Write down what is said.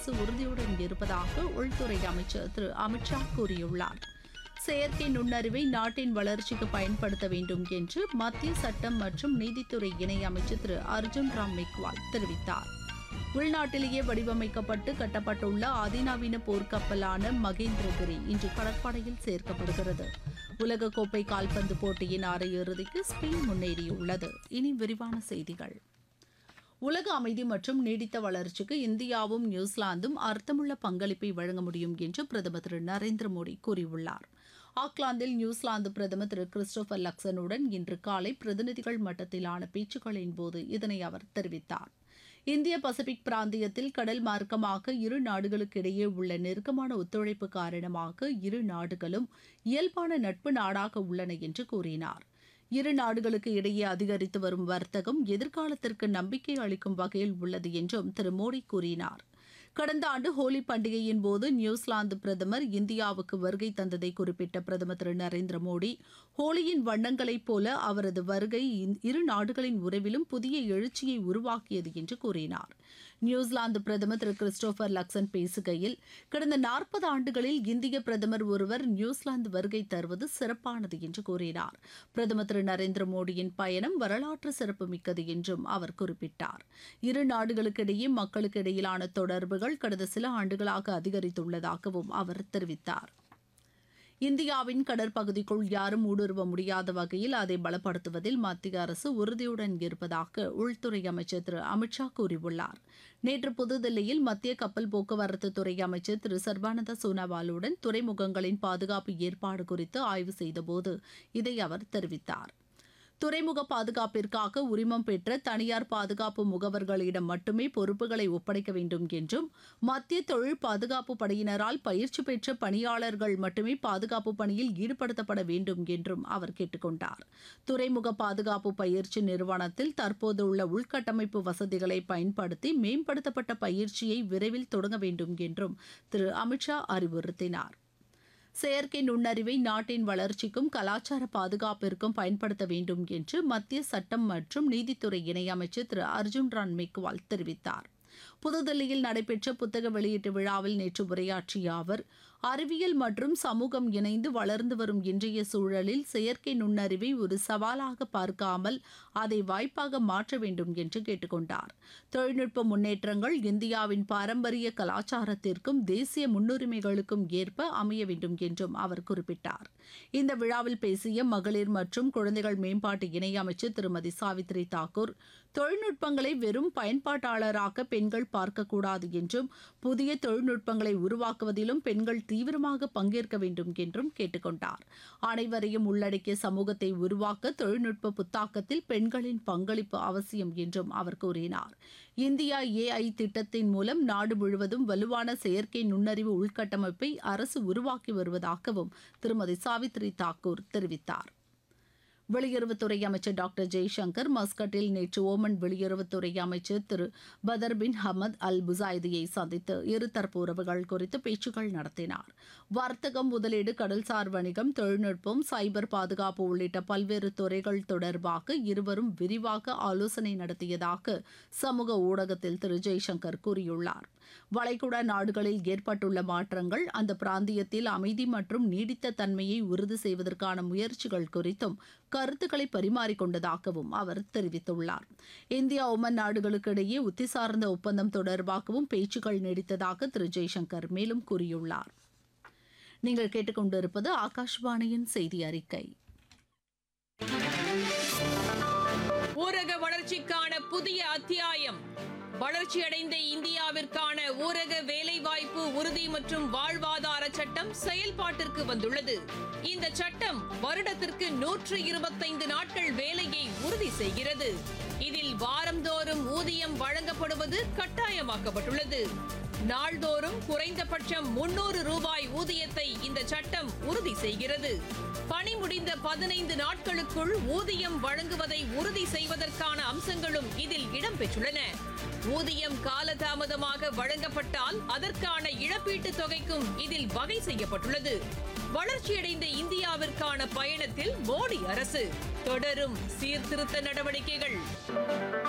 அரசு உறுதியுடன் இருப்பதாக உள்துறை அமைச்சர் திரு அமித்ஷா கூறியுள்ளார் செயற்கை நுண்ணறிவை நாட்டின் வளர்ச்சிக்கு பயன்படுத்த வேண்டும் என்று மத்திய சட்டம் மற்றும் நீதித்துறை இணை அமைச்சர் திரு அர்ஜுன் ராம் மெக்வால் தெரிவித்தார் உள்நாட்டிலேயே வடிவமைக்கப்பட்டு கட்டப்பட்டுள்ள அதிநவீன போர்க்கப்பலான மகேந்திரகிரி இன்று கடற்படையில் சேர்க்கப்படுகிறது உலகக்கோப்பை கால்பந்து போட்டியின் அரையிறுதிக்கு ஸ்பெயின் முன்னேறியுள்ளது இனி விரிவான செய்திகள் உலக அமைதி மற்றும் நீடித்த வளர்ச்சிக்கு இந்தியாவும் நியூசிலாந்தும் அர்த்தமுள்ள பங்களிப்பை வழங்க முடியும் என்று பிரதமர் திரு நரேந்திர மோடி கூறியுள்ளார் ஆக்லாந்தில் நியூசிலாந்து பிரதமர் திரு கிறிஸ்டோபர் லக்சனுடன் இன்று காலை பிரதிநிதிகள் மட்டத்திலான பேச்சுக்களின் போது இதனை அவர் தெரிவித்தார் இந்திய பசிபிக் பிராந்தியத்தில் கடல் மார்க்கமாக இரு நாடுகளுக்கிடையே உள்ள நெருக்கமான ஒத்துழைப்பு காரணமாக இரு நாடுகளும் இயல்பான நட்பு நாடாக உள்ளன என்று கூறினார் இரு நாடுகளுக்கு இடையே அதிகரித்து வரும் வர்த்தகம் எதிர்காலத்திற்கு நம்பிக்கை அளிக்கும் வகையில் உள்ளது என்றும் திரு மோடி கூறினார் கடந்த ஆண்டு ஹோலி பண்டிகையின் போது நியூசிலாந்து பிரதமர் இந்தியாவுக்கு வருகை தந்ததை குறிப்பிட்ட பிரதமர் திரு நரேந்திர மோடி ஹோலியின் வண்ணங்களைப் போல அவரது வருகை இரு நாடுகளின் உறவிலும் புதிய எழுச்சியை உருவாக்கியது என்று கூறினார் நியூசிலாந்து பிரதமர் திரு கிறிஸ்டோபர் லக்சன் பேசுகையில் கடந்த நாற்பது ஆண்டுகளில் இந்திய பிரதமர் ஒருவர் நியூசிலாந்து வருகை தருவது சிறப்பானது என்று கூறினார் பிரதமர் திரு நரேந்திர மோடியின் பயணம் வரலாற்று சிறப்புமிக்கது என்றும் அவர் குறிப்பிட்டார் இரு நாடுகளுக்கிடையே மக்களுக்கு இடையிலான தொடர்புகள் கடந்த சில ஆண்டுகளாக அதிகரித்துள்ளதாகவும் அவர் தெரிவித்தார் இந்தியாவின் கடற்பகுதிக்குள் யாரும் ஊடுருவ முடியாத வகையில் அதை பலப்படுத்துவதில் மத்திய அரசு உறுதியுடன் இருப்பதாக உள்துறை அமைச்சர் திரு அமித்ஷா கூறியுள்ளார் நேற்று புதுதில்லியில் மத்திய கப்பல் போக்குவரத்து துறை அமைச்சர் திரு சர்பானந்த சோனாவாலுடன் துறைமுகங்களின் பாதுகாப்பு ஏற்பாடு குறித்து ஆய்வு செய்தபோது இதை அவர் தெரிவித்தார் துறைமுக பாதுகாப்பிற்காக உரிமம் பெற்ற தனியார் பாதுகாப்பு முகவர்களிடம் மட்டுமே பொறுப்புகளை ஒப்படைக்க வேண்டும் என்றும் மத்திய தொழில் பாதுகாப்பு படையினரால் பயிற்சி பெற்ற பணியாளர்கள் மட்டுமே பாதுகாப்பு பணியில் ஈடுபடுத்தப்பட வேண்டும் என்றும் அவர் கேட்டுக்கொண்டார் துறைமுக பாதுகாப்பு பயிற்சி நிறுவனத்தில் தற்போதுள்ள உள்கட்டமைப்பு வசதிகளை பயன்படுத்தி மேம்படுத்தப்பட்ட பயிற்சியை விரைவில் தொடங்க வேண்டும் என்றும் திரு அமித்ஷா அறிவுறுத்தினார் செயற்கை நுண்ணறிவை நாட்டின் வளர்ச்சிக்கும் கலாச்சார பாதுகாப்பிற்கும் பயன்படுத்த வேண்டும் என்று மத்திய சட்டம் மற்றும் நீதித்துறை இணையமைச்சர் திரு அர்ஜுன் ராம் மெக்வால் தெரிவித்தார் புதுதில்லியில் நடைபெற்ற புத்தக வெளியீட்டு விழாவில் நேற்று உரையாற்றிய அவர் அறிவியல் மற்றும் சமூகம் இணைந்து வளர்ந்து வரும் இன்றைய சூழலில் செயற்கை நுண்ணறிவை ஒரு சவாலாக பார்க்காமல் அதை வாய்ப்பாக மாற்ற வேண்டும் என்று கேட்டுக்கொண்டார் தொழில்நுட்ப முன்னேற்றங்கள் இந்தியாவின் பாரம்பரிய கலாச்சாரத்திற்கும் தேசிய முன்னுரிமைகளுக்கும் ஏற்ப அமைய வேண்டும் என்றும் அவர் குறிப்பிட்டார் இந்த விழாவில் பேசிய மகளிர் மற்றும் குழந்தைகள் மேம்பாட்டு இணையமைச்சர் திருமதி சாவித்ரி தாக்கூர் தொழில்நுட்பங்களை வெறும் பயன்பாட்டாளராக பெண்கள் பார்க்கக்கூடாது என்றும் புதிய தொழில்நுட்பங்களை உருவாக்குவதிலும் பெண்கள் தீவிரமாக பங்கேற்க வேண்டும் என்றும் கேட்டுக்கொண்டார் அனைவரையும் உள்ளடக்கிய சமூகத்தை உருவாக்க தொழில்நுட்ப புத்தாக்கத்தில் பெண்களின் பங்களிப்பு அவசியம் என்றும் அவர் கூறினார் இந்தியா ஏஐ திட்டத்தின் மூலம் நாடு முழுவதும் வலுவான செயற்கை நுண்ணறிவு உள்கட்டமைப்பை அரசு உருவாக்கி வருவதாகவும் திருமதி சாவித்ரி தாக்கூர் தெரிவித்தார் வெளியுறவுத்துறை அமைச்சர் டாக்டர் ஜெய்சங்கர் மஸ்கட்டில் நேற்று ஓமன் வெளியுறவுத்துறை அமைச்சர் திரு பதர் பின் ஹமத் அல் புசாய்தியை சந்தித்து இருதரப்பு உறவுகள் குறித்து பேச்சுக்கள் நடத்தினார் வர்த்தகம் முதலீடு கடல்சார் வணிகம் தொழில்நுட்பம் சைபர் பாதுகாப்பு உள்ளிட்ட பல்வேறு துறைகள் தொடர்பாக இருவரும் விரிவாக ஆலோசனை நடத்தியதாக சமூக ஊடகத்தில் திரு ஜெய்சங்கர் கூறியுள்ளார் வளைகுடா நாடுகளில் ஏற்பட்டுள்ள மாற்றங்கள் அந்த பிராந்தியத்தில் அமைதி மற்றும் நீடித்த தன்மையை உறுதி செய்வதற்கான முயற்சிகள் குறித்தும் கருத்துக்களை பரிமாறிக்கொண்டதாகவும் அவர் தெரிவித்துள்ளார் இந்தியா ஒமன் நாடுகளுக்கு இடையே உத்தி சார்ந்த ஒப்பந்தம் தொடர்பாகவும் பேச்சுக்கள் நீடித்ததாக திரு ஜெய்சங்கர் மேலும் கூறியுள்ளார் நீங்கள் கேட்டுக்கொண்டிருப்பது ஆகாஷ்வாணியின் செய்தி அறிக்கை ஊரக வளர்ச்சிக்கான புதிய அத்தியாயம் வளர்ச்சியடைந்த இந்தியாவிற்கான ஊரக வேலைவாய்ப்பு உறுதி மற்றும் வாழ்வாதார சட்டம் செயல்பாட்டிற்கு வந்துள்ளது இந்த சட்டம் வருடத்திற்கு நூற்று இருபத்தைந்து நாட்கள் வேலையை உறுதி செய்கிறது இதில் வாரந்தோறும் ஊதியம் வழங்கப்படுவது கட்டாயமாக்கப்பட்டுள்ளது நாள்தோறும் குறைந்தபட்சம் முன்னூறு ரூபாய் ஊதியத்தை இந்த சட்டம் உறுதி செய்கிறது பணி முடிந்த பதினைந்து நாட்களுக்குள் ஊதியம் வழங்குவதை உறுதி செய்வதற்கான அம்சங்களும் இதில் இடம்பெற்றுள்ளன ஊதியம் காலதாமதமாக வழங்கப்பட்டால் அதற்கான இழப்பீட்டுத் தொகைக்கும் இதில் வகை செய்யப்பட்டுள்ளது வளர்ச்சியடைந்த இந்தியாவிற்கான பயணத்தில் மோடி அரசு தொடரும் சீர்திருத்த நடவடிக்கைகள்